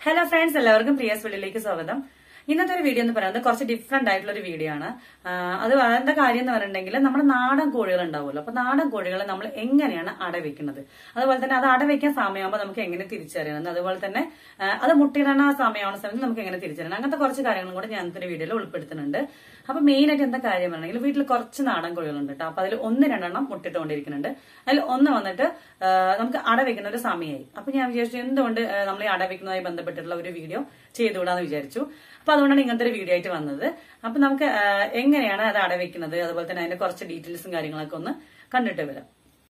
hello friends എല്ലാവർക്കും പ്രിയസ് വീഡിയോയിലേക്ക് സ്വാഗതം ഇന്നത്തെ ഒരു വീഡിയോ എന്ന് പറയുന്നത് കുറച്ച് ഡിഫറെന്റ് ആയിട്ടുള്ള ഒരു വീഡിയോ ആണ് ആ, അത് എന്താ കാര്യം എന്ന് പറഞ്ഞിട്ടുണ്ടെങ്കിൽ നമ്മുടെ നാടൻ കോഴികൾ ഉണ്ടാവുമല്ലോ അപ്പൊ നാടൻ കോഴികളെ നമ്മൾ എങ്ങനെയാണ് അടവെക്കുന്നത് അതുപോലെ തന്നെ അത് അടവെക്കാൻ സമയമാകുമ്പോൾ നമുക്ക് എങ്ങനെ തിരിച്ചറിയണം അതുപോലെ തന്നെ ആ, അത് മുട്ടയിടണ സമയമാവുന്ന സമയത്ത് നമുക്ക് എങ്ങനെ തിരിച്ചറിയണം അങ്ങനത്തെ കുറച്ച് കാര്യങ്ങളും കൂടെ ഞാൻ ഇന്നത്തെ വീഡിയോയിൽ ഉൾപ്പെടുത്തുന്നുണ്ട് അപ്പൊ മെയിൻ ആയിട്ട് എന്താ കാര്യം പറഞ്ഞെങ്കിൽ വീട്ടിൽ കുറച്ച് നാടൻ കോഴികളുണ്ട് കേട്ടോ അപ്പൊ അതിൽ ഒന്ന് രണ്ടെണ്ണം മുട്ടിട്ടുകൊണ്ടിരിക്കുന്നുണ്ട് അതിൽ ഒന്ന് വന്നിട്ട് ആ, നമുക്ക് അടവെക്കുന്ന ഒരു സമയമായി അപ്പൊ ഞാൻ വിചാരിച്ചു എന്തുകൊണ്ട് ആ, നമ്മൾ ഈ അടവെക്കുന്നതുമായി ബന്ധപ്പെട്ടിട്ടുള്ള ഒരു വീഡിയോ ചെയ്തുകൂടാന്ന് വിചാരിച്ചു അപ്പൊ അതുകൊണ്ടാണ് ഇങ്ങനത്തെ ഒരു വീഡിയോ ആയിട്ട് വന്നത് അപ്പൊ നമുക്ക് ആ, എങ്ങനെയാണ് അത് അടവെക്കുന്നത് അതുപോലെ തന്നെ അതിന്റെ കുറച്ച് ഡീറ്റെയിൽസും കാര്യങ്ങളൊക്കെ ഒന്ന് കണ്ടിട്ട് വരാം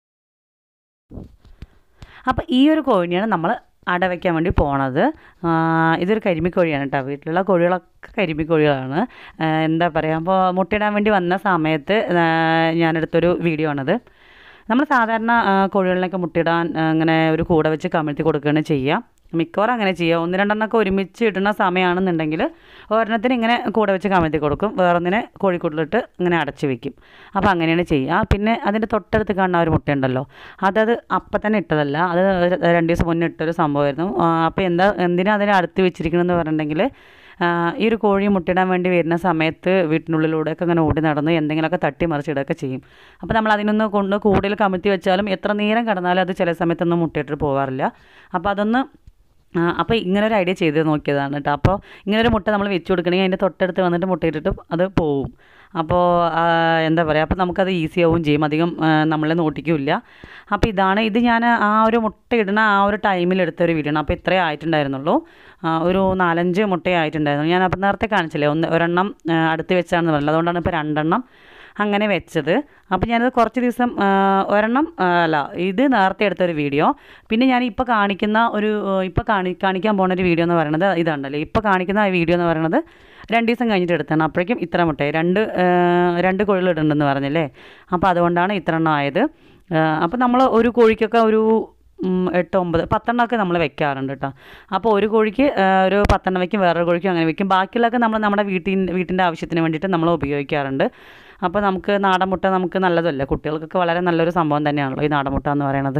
അപ്പോൾ ഈ ഒരു കോഴിനെയാണ് നമ്മൾ അടവയ്ക്കാൻ വേണ്ടി പോണത് ആ, ഇതൊരു കരിമിക്കോഴിയാണ് കേട്ടോ വീട്ടിലുള്ള കോഴികളൊക്കെ കരിമിക്കോഴികളാണ് ആ, എന്താ പറയുക അപ്പോൾ മുട്ടയിടാൻ വേണ്ടി വന്ന സമയത്ത് ആ, ഞാനെടുത്തൊരു വീഡിയോ ആണത് നമ്മൾ സാധാരണ ആ, കോഴികളിനൊക്കെ മുട്ടയിടാൻ ആ, ഇങ്ങനെ ഒരു കൂടെ വെച്ച് കമിഴ്ത്തി കൊടുക്കുകയാണ് ചെയ്യുക മിക്കവാറും അങ്ങനെ ചെയ്യുക ഒന്ന് രണ്ടെണ്ണമൊക്കെ ഒരുമിച്ച് ഇടുന്ന സമയമാണെന്നുണ്ടെങ്കിൽ ഒരെണ്ണത്തിന് ഇങ്ങനെ കൂടെ വെച്ച് കമഴ്ത്തി കൊടുക്കും വേറൊന്നിനെ കോഴിക്കൂട്ടിലിട്ട് ഇങ്ങനെ അടച്ചു വെക്കും അപ്പോൾ അങ്ങനെയാണ് ചെയ്യുക പിന്നെ അതിൻ്റെ തൊട്ടടുത്ത് കാണുന്ന ആ ഒരു മുട്ടയുണ്ടല്ലോ അതത് അപ്പം തന്നെ ഇട്ടതല്ല അത് ഒരു രണ്ട് ദിവസം മുന്നേ ഇട്ടൊരു സംഭവമായിരുന്നു അപ്പോൾ എന്താ എന്തിനാ അതിനെ അടുത്ത് വെച്ചിരിക്കണമെന്ന് പറഞ്ഞിട്ടുണ്ടെങ്കിൽ ആ, ഈ ഒരു കോഴി മുട്ടയിടാൻ വേണ്ടി വരുന്ന സമയത്ത് വീട്ടിനുള്ളിലൂടെയൊക്കെ അങ്ങനെ ഓടി നടന്ന് എന്തെങ്കിലുമൊക്കെ തട്ടി മറിച്ചിടുകയൊക്കെ ചെയ്യും അപ്പോൾ നമ്മൾ അതിനൊന്ന് കൊണ്ട് കൂടുതൽ കമിഴ്ത്തി വെച്ചാലും എത്ര നേരം കിടന്നാലും അത് ചില സമയത്തൊന്നും മുട്ടയിട്ട് പോകാറില്ല അപ്പോൾ അതൊന്ന് അപ്പോൾ ഇങ്ങനെ ഒരു ഐഡിയ ചെയ്ത് നോക്കിയതാണ് കേട്ടോ അപ്പോൾ ഇങ്ങനെ ഒരു മുട്ട നമ്മൾ വെച്ച് കൊടുക്കണമെങ്കിൽ അതിൻ്റെ തൊട്ടടുത്ത് വന്നിട്ട് മുട്ടയിട്ടിട്ട് അത് പോവും അപ്പോൾ എന്താ പറയുക അപ്പോൾ നമുക്കത് ഈസി ആവും ചെയ്യും അധികം ആ, നമ്മളെ നോട്ടിക്കില്ല അപ്പോൾ ഇതാണ് ഇത് ഞാൻ ആ ഒരു മുട്ട ഇടുന്ന ആ ഒരു ടൈമിൽ എടുത്ത ഒരു വീഡിയോ ആണ് അപ്പോൾ ഇത്രേ ആയിട്ടുണ്ടായിരുന്നുള്ളൂ ആ, ഒരു നാലഞ്ച് മുട്ടയേ ആയിട്ടുണ്ടായിരുന്നു ഞാൻ അപ്പോൾ നേരത്തെ കാണിച്ചില്ലേ ഒന്ന് ഒരെണ്ണം ആ, അടുത്ത് വെച്ചാണെന്ന് പറഞ്ഞത് അതുകൊണ്ടാണ് ഇപ്പോൾ രണ്ടെണ്ണം അങ്ങനെ വെച്ചത് അപ്പോൾ ഞാനത് കുറച്ച് ദിവസം ആ, ഒരെണ്ണം ആ, അല്ല ഇത് നേരത്തെ എടുത്തൊരു വീഡിയോ പിന്നെ ഞാൻ ഇപ്പോൾ കാണിക്കുന്ന ഒരു ഇപ്പോൾ കാണി കാണിക്കാൻ പോകുന്ന ഒരു വീഡിയോ എന്ന് പറയുന്നത് ഇതാണല്ലോ ഇപ്പോൾ കാണിക്കുന്ന ആ വീഡിയോ എന്ന് പറയുന്നത് രണ്ട് ദിവസം കഴിഞ്ഞിട്ട് എടുത്താണ് അപ്പോഴേക്കും ഇത്ര മുട്ടയെ രണ്ട് ആ, രണ്ട് കോഴികൾ ഇടുന്നുണ്ടെന്ന് പറഞ്ഞില്ലേ അപ്പോൾ അതുകൊണ്ടാണ് ഇത്ര എണ്ണം ആയത് അപ്പോൾ നമ്മൾ ഒരു കോഴിക്കൊക്കെ ഒരു ഉം, എട്ട് ഒമ്പത് പത്തെണ്ണമൊക്കെ നമ്മൾ വെക്കാറുണ്ട് കേട്ടോ അപ്പോൾ ഒരു കോഴിക്ക് ആ, ഒരു പത്തെണ്ണം വെക്കും വേറൊരു കോഴിക്കും അങ്ങനെ വെക്കും ബാക്കിയുള്ളതൊക്കെ നമ്മൾ നമ്മുടെ വീട്ടിൻ വീട്ടിൻ്റെ ആവശ്യത്തിന് വേണ്ടിയിട്ട് നമ്മൾ ഉപയോഗിക്കാറുണ്ട് അപ്പോൾ നമുക്ക് നാടൻ മുട്ട നമുക്ക് നല്ലതല്ലേ കുട്ടികൾക്കൊക്കെ വളരെ നല്ലൊരു സംഭവം തന്നെയാണല്ലോ ഈ നാടൻ മുട്ട എന്ന് പറയുന്നത്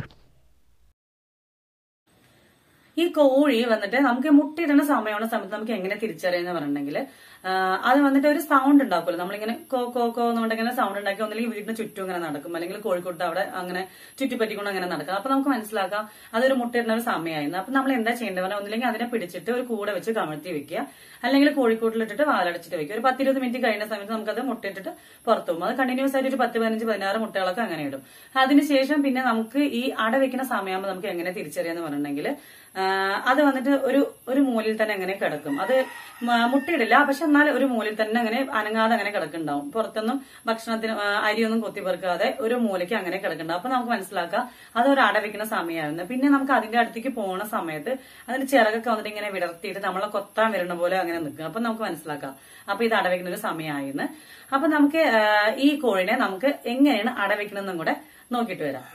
ഈ കോഴി വന്നിട്ട് നമുക്ക് മുട്ടയിടുന്ന സമയമുള്ള സമയത്ത് നമുക്ക് എങ്ങനെ തിരിച്ചറിയാന്ന് പറഞ്ഞിട്ടുണ്ടെങ്കിൽ അത് വന്നിട്ട് ഒരു സൗണ്ട് ഉണ്ടാക്കുമല്ലോ നമ്മളിങ്ങനെ കോ കോ കോ എന്നുകൊണ്ടിങ്ങനെ സൗണ്ട് ഉണ്ടാക്കി ഒന്നില്ലെങ്കിൽ വീടിന് ചുറ്റും ഇങ്ങനെ നടക്കും അല്ലെങ്കിൽ കോഴിക്കോട്ട് അവിടെ അങ്ങനെ ചുറ്റിപ്പറ്റിക്കൊണ്ട് അങ്ങനെ നടക്കും അപ്പൊ നമുക്ക് മനസ്സിലാക്കാം അതൊരു മുട്ടയിടുന്ന ഒരു സമയമായിരുന്നു അപ്പൊ നമ്മൾ എന്താ ചെയ്യേണ്ടത് പറഞ്ഞാൽ ഒന്നില്ലെങ്കിൽ അതിനെ പിടിച്ചിട്ട് ഒരു കൂടെ വെച്ച് കമഴ്ത്തി വെക്കുക അല്ലെങ്കിൽ കോഴിക്കോട്ടിലിട്ടിട്ട് വാലടച്ചിട്ട് വെക്കുക ഒരു പത്തിരുപത് മിനിറ്റ് കഴിയുന്ന സമയത്ത് നമുക്കത് മുട്ടയിട്ടിട്ട് പുറത്തു പോകും അത് കണ്ടിന്യൂസ് ആയിട്ട് ഒരു പത്ത് പതിനഞ്ച് പതിനാറ് മുട്ടകളൊക്കെ അങ്ങനെ ഇടും അതിനുശേഷം പിന്നെ നമുക്ക് ഈ അട വെക്കുന്ന സമയമാകുമ്പോൾ നമുക്ക് എങ്ങനെ തിരിച്ചറിയാന്ന് പറഞ്ഞിട്ടുണ്ടെങ്കിൽ അത് വന്നിട്ട് ഒരു ഒരു മൂലയിൽ തന്നെ അങ്ങനെ കിടക്കും അത് മ- മുട്ടയിടില്ല പക്ഷെ എന്നാൽ ഒരു മൂലയിൽ തന്നെ അങ്ങനെ അനങ്ങാതെ അങ്ങനെ കിടക്കുന്നുണ്ടാവും പുറത്തൊന്നും ഭക്ഷണത്തിന് ആ, അരിയൊന്നും കൊത്തിപ്പെറുക്കാതെ ഒരു മൂലയ്ക്ക് അങ്ങനെ കിടക്കുന്നുണ്ടാവും അപ്പൊ നമുക്ക് മനസ്സിലാക്കാം അത് ഒരു അട വെക്കുന്ന സമയമായിരുന്നു പിന്നെ നമുക്ക് അതിന്റെ അടുത്തേക്ക് പോണ സമയത്ത് അതിന്റെ ചിറകൊക്കെ വന്നിട്ട് ഇങ്ങനെ വിടർത്തിയിട്ട് നമ്മളെ കൊത്താൻ വരുന്ന പോലെ അങ്ങനെ നിൽക്കും അപ്പൊ നമുക്ക് മനസ്സിലാക്കാം അപ്പൊ ഇത് അടവെക്കുന്ന ഒരു സമയമായിരുന്നു അപ്പൊ നമുക്ക് ആ, ഈ കോഴിനെ നമുക്ക് എങ്ങനെയാണ് അടവെക്കണമെന്നും കൂടെ നോക്കിയിട്ട് വരാം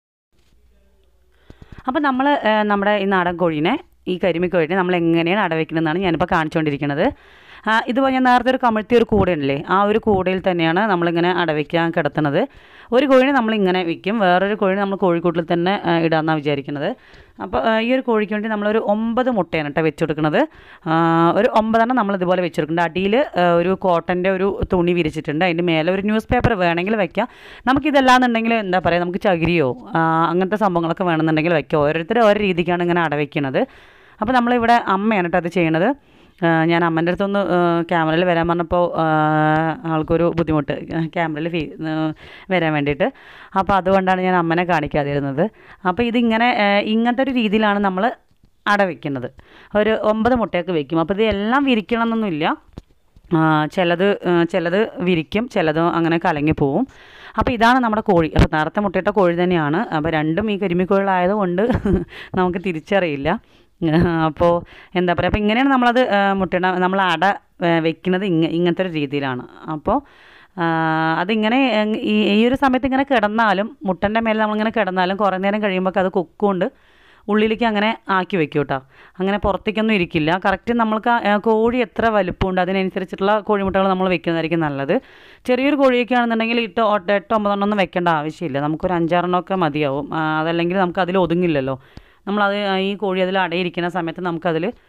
അപ്പോൾ നമ്മൾ നമ്മുടെ ഈ നാടൻ കോഴീനെ ഈ കരിമിക്കോഴിനെ നമ്മൾ എങ്ങനെയാണ് അടവയ്ക്കുന്നതെന്നാണ് ഞാനിപ്പോൾ കാണിച്ചുകൊണ്ടിരിക്കുന്നത് ആ, ഇതുപോലെ ഞാൻ നേരത്തെ ഒരു കമിഴ്ത്തിയ ഒരു കൂടെ ഉണ്ടല്ലേ ആ ഒരു കൂടയിൽ തന്നെയാണ് നമ്മളിങ്ങനെ അടവയ്ക്കാൻ കിടത്തുന്നത് ഒരു കോഴിനെ നമ്മളിങ്ങനെ വിൽക്കും വേറൊരു കോഴിനെ നമ്മൾ കോഴിക്കൂട്ടിൽ തന്നെ ആ, ഇടാമെന്നാണ് വിചാരിക്കുന്നത് അപ്പോൾ ആ, ഈ ഒരു കോഴിക്ക് വേണ്ടി നമ്മളൊരു ഒമ്പത് മുട്ടയാണ് കേട്ടോ വെച്ച് കൊടുക്കുന്നത് ആ, ഒരു ഒമ്പതെണ്ണം നമ്മൾ ഇതുപോലെ വെച്ച് കൊടുക്കുന്നുണ്ട് അടിയിൽ ഒരു കോട്ടൻ്റെ ഒരു തുണി വിരിച്ചിട്ടുണ്ട് അതിൻ്റെ മേലെ ഒരു ന്യൂസ് പേപ്പർ വേണമെങ്കിൽ വെക്കാം നമുക്കിതല്ലാന്നുണ്ടെങ്കിൽ എന്താ പറയുക നമുക്ക് ചകിരിയോ ആ, അങ്ങനത്തെ സംഭവങ്ങളൊക്കെ വേണമെന്നുണ്ടെങ്കിൽ വെക്കാം ഓരോരുത്തർ ഓരോ രീതിക്കാണ് ഇങ്ങനെ അടവയ്ക്കുന്നത് അപ്പോൾ നമ്മളിവിടെ അമ്മയാണ് കേട്ടോ അത് ചെയ്യണത് ആ, ഞാൻ അമ്മൻ്റെ അടുത്തൊന്ന് ക്യാമറയിൽ വരാൻ പറഞ്ഞപ്പോൾ ആ, ആൾക്കൊരു ബുദ്ധിമുട്ട് ക്യാമറയിൽ ഫീ ആ, വരാൻ വേണ്ടിയിട്ട് അപ്പോൾ അതുകൊണ്ടാണ് ഞാൻ അമ്മനെ കാണിക്കാതിരുന്നത് അപ്പോൾ ഇതിങ്ങനെ ആ, ഇങ്ങനത്തെ ഒരു രീതിയിലാണ് നമ്മൾ അട വെക്കുന്നത് ഒരു ഒമ്പത് മുട്ടയൊക്കെ വെക്കും അപ്പോൾ ഇത് എല്ലാം വിരിക്കണം എന്നൊന്നുമില്ല ആ, ചിലത് ആ, ചിലത് വിരിക്കും ചിലത് അങ്ങനെ കലങ്ങി പോവും അപ്പോൾ ഇതാണ് നമ്മുടെ കോഴി അപ്പോൾ നേരത്തെ മുട്ടയിട്ട കോഴി തന്നെയാണ് അപ്പോൾ രണ്ടും ഈ കരിമിക്കോഴികളായതുകൊണ്ട് നമുക്ക് തിരിച്ചറിയില്ല അപ്പോൾ എന്താ പറയുക അപ്പോൾ ഇങ്ങനെയാണ് നമ്മളത് ആ, മുട്ടയിട നമ്മൾ അട ആ, വെക്കുന്നത് ഇങ്ങ ഇങ്ങനത്തെ ഒരു രീതിയിലാണ് അപ്പോൾ ആ, അതിങ്ങനെ എങ് ഈ ഈ ഒരു സമയത്ത് ഇങ്ങനെ കിടന്നാലും മുട്ടൻ്റെ മേലെ നമ്മളിങ്ങനെ കിടന്നാലും കുറേ നേരം കഴിയുമ്പോൾ അത് കൊക്കുകൊണ്ട് ഉള്ളിലേക്ക് അങ്ങനെ ആക്കി വെക്കും കേട്ടോ അങ്ങനെ പുറത്തേക്കൊന്നും ഇരിക്കില്ല കറക്റ്റ് നമ്മൾക്ക് ആ, കോഴി എത്ര വലുപ്പമുണ്ട് അതിനനുസരിച്ചിട്ടുള്ള കോഴിമുട്ടകൾ നമ്മൾ വെക്കുന്നതായിരിക്കും നല്ലത് ചെറിയൊരു കോഴിയൊക്കെ ആണെന്നുണ്ടെങ്കിൽ ഇട്ട് ഒ- എട്ട് ഒമ്പതെണ്ണം ഒന്നും വെക്കേണ്ട ആവശ്യമില്ല നമുക്കൊരു അഞ്ചാറെണ്ണമൊക്കെ മതിയാവും ആ, അതല്ലെങ്കിൽ നമുക്ക് അതിൽ ഒതുങ്ങില്ലല്ലോ നമ്മളത് ഈ കോഴി അതിൽ അടയിരിക്കുന്ന സമയത്ത് നമുക്കതിൽ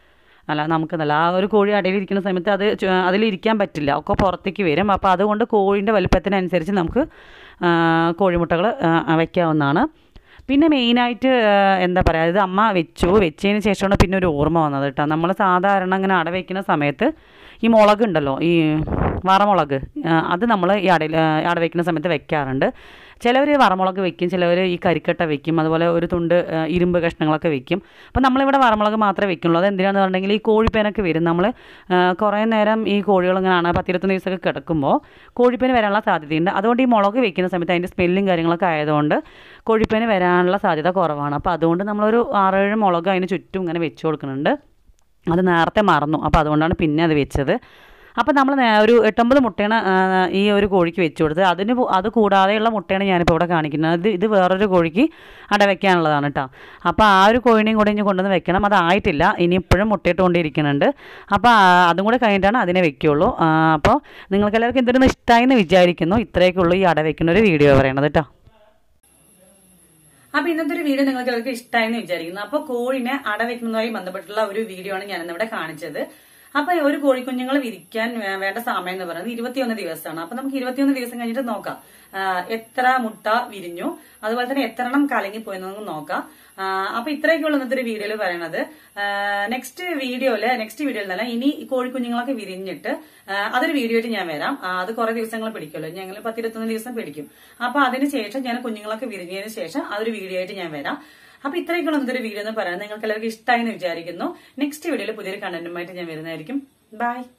അല്ല നമുക്ക് നല്ല ആ ഒരു കോഴി അടയിലിരിക്കുന്ന സമയത്ത് അത് ചു- അതിലിരിക്കാൻ പറ്റില്ല ഒക്കെ പുറത്തേക്ക് വരും അപ്പോൾ അതുകൊണ്ട് കോഴീൻ്റെ വലുപ്പത്തിനനുസരിച്ച് നമുക്ക് ആ, കോഴിമുട്ടകൾ ആ, വയ്ക്കാവുന്നതാണ് പിന്നെ മെയിനായിട്ട് എന്താ പറയുക ഇത് അമ്മ വെച്ചു വെച്ചതിന് ശേഷമാണ് പിന്നെ ഒരു ഓർമ്മ വന്നത് കേട്ടോ നമ്മൾ സാധാരണ ഇങ്ങനെ അട വയ്ക്കുന്ന സമയത്ത് ഈ മുളക് ഉണ്ടല്ലോ ഈ വറമുളക് ആ, അത് നമ്മൾ ഈ അടയിൽ അട വയ്ക്കുന്ന സമയത്ത് വെക്കാറുണ്ട് ചിലവർ വറമുളക് വെക്കും ചിലവർ ഈ കരിക്കട്ട വെക്കും അതുപോലെ ഒരു തുണ്ട് ആ, ഇരുമ്പ് കഷ്ണങ്ങളൊക്കെ വെക്കും അപ്പോൾ നമ്മളിവിടെ വറമുളക് മാത്രമേ വെക്കുള്ളൂ അത് എന്തിനാണെന്ന് പറഞ്ഞിട്ടുണ്ടെങ്കിൽ ഈ കോഴിപ്പേനൊക്കെ വരും നമ്മൾ കുറേ നേരം ഈ കോഴികളിങ്ങനെ പത്തിരുപത്തൊന്ന് ദിവസമൊക്കെ കിടക്കുമ്പോൾ കോഴിപ്പേന് വരാനുള്ള സാധ്യതയുണ്ട് അതുകൊണ്ട് ഈ മുളക് വെക്കുന്ന സമയത്ത് അതിൻ്റെ സ്മെല്ലും കാര്യങ്ങളൊക്കെ ആയതുകൊണ്ട് കോഴിപ്പേന് വരാനുള്ള സാധ്യത കുറവാണ് അപ്പോൾ അതുകൊണ്ട് നമ്മളൊരു ആറേഴ് മുളക് അതിന് ചുറ്റും ഇങ്ങനെ വെച്ച് കൊടുക്കുന്നുണ്ട് അത് നേരത്തെ മറന്നു അപ്പോൾ അതുകൊണ്ടാണ് പിന്നെ അത് വെച്ചത് അപ്പോൾ നമ്മൾ നേ- ഒരു എട്ടൊമ്പത് മുട്ടയാണ് ആ, ഈ ഒരു കോഴിക്ക് വെച്ച് കൊടുത്തത് അതിന് പു- അത് കൂടാതെയുള്ള മുട്ടയാണ് ഞാനിപ്പോൾ ഇവിടെ കാണിക്കുന്നത് ഇത് ഇത് വേറൊരു കോഴിക്ക് അട വെക്കാനുള്ളതാണ് കേട്ടോ അപ്പോൾ ആ ഒരു കോഴിനെയും കൂടെ ഇനി കൊണ്ടുവന്ന് വെക്കണം അതായിട്ടില്ല ഇനി ഇപ്പോഴും മുട്ടയിട്ടുകൊണ്ടിരിക്കുന്നുണ്ട് അപ്പോൾ ആ, അതും കൂടെ കഴിഞ്ഞിട്ടാണ് അതിനെ വെക്കുകയുള്ളൂ ആ, അപ്പോൾ നിങ്ങൾക്ക് എല്ലാവർക്കും എന്തൊരു ഇഷ്ടമായി എന്ന് വിചാരിക്കുന്നു ഇത്രയൊക്കെ ഉള്ളൂ ഈ അട വെക്കുന്ന ഒരു വീഡിയോ പറയണത് കേട്ടോ അപ്പൊ ഇന്നത്തെ ഒരു വീഡിയോ നിങ്ങൾക്ക് എല്ലാവർക്കും ഇഷ്ടമായെന്ന് വിചാരിക്കുന്നു അപ്പൊ കോഴിനെ അടവെക്കുന്നതുമായി ബന്ധപ്പെട്ടുള്ള ഒരു വീഡിയോ ആണ് ഞാൻ ഇന്നിവിടെ കാണിച്ചത് അപ്പൊ ഒരു കോഴിക്കുഞ്ഞുങ്ങൾ വിരിക്കാൻ വേ- വേണ്ട സമയം എന്ന് പറയുന്നത് ഇരുപത്തിയൊന്ന് ദിവസമാണ് അപ്പൊ നമുക്ക് ഇരുപത്തിയൊന്ന് ദിവസം കഴിഞ്ഞിട്ട് നോക്കാം ആ, എത്ര മുട്ട വിരിഞ്ഞു അതുപോലെ തന്നെ എത്ര എണ്ണം കലങ്ങിപ്പോയി എന്ന് നമുക്ക് നോക്കാം ആ, അപ്പൊ ഇത്രയൊക്കെയുള്ള ഇന്നത്തെ ഒരു വീഡിയോയിൽ പറയണത് നെക്സ്റ്റ് വീഡിയോയില് നെക്സ്റ്റ് വീഡിയോയിൽ തന്നെ ഇനി ഈ കോഴിക്കുഞ്ഞുങ്ങളൊക്കെ വിരിഞ്ഞിട്ട് ആ, അതൊരു വീഡിയോ ആയിട്ട് ഞാൻ വരാം ആ, അത് കുറെ ദിവസങ്ങൾ പിടിക്കുമല്ലോ ഞങ്ങൾ പത്തിരുപത്തൊന്ന് ദിവസം പിടിക്കും അപ്പൊ അതിന് ശേഷം ഞാൻ കുഞ്ഞുങ്ങളൊക്കെ വിരിഞ്ഞതിന് ശേഷം അതൊരു വീഡിയോ ആയിട്ട് ഞാൻ വരാം അപ്പൊ ഇത്രയൊക്കെയുള്ള ഇന്നത്തെ ഒരു വീഡിയോ എന്ന് പറയാൻ നിങ്ങൾക്ക് എല്ലാവർക്കും ഇഷ്ടമായി എന്ന് വിചാരിക്കുന്നു നെക്സ്റ്റ് വീഡിയോയിൽ പുതിയൊരു കണ്ടന്റുമായിട്ട് ഞാൻ വരുന്നതായിരിക്കും ബൈ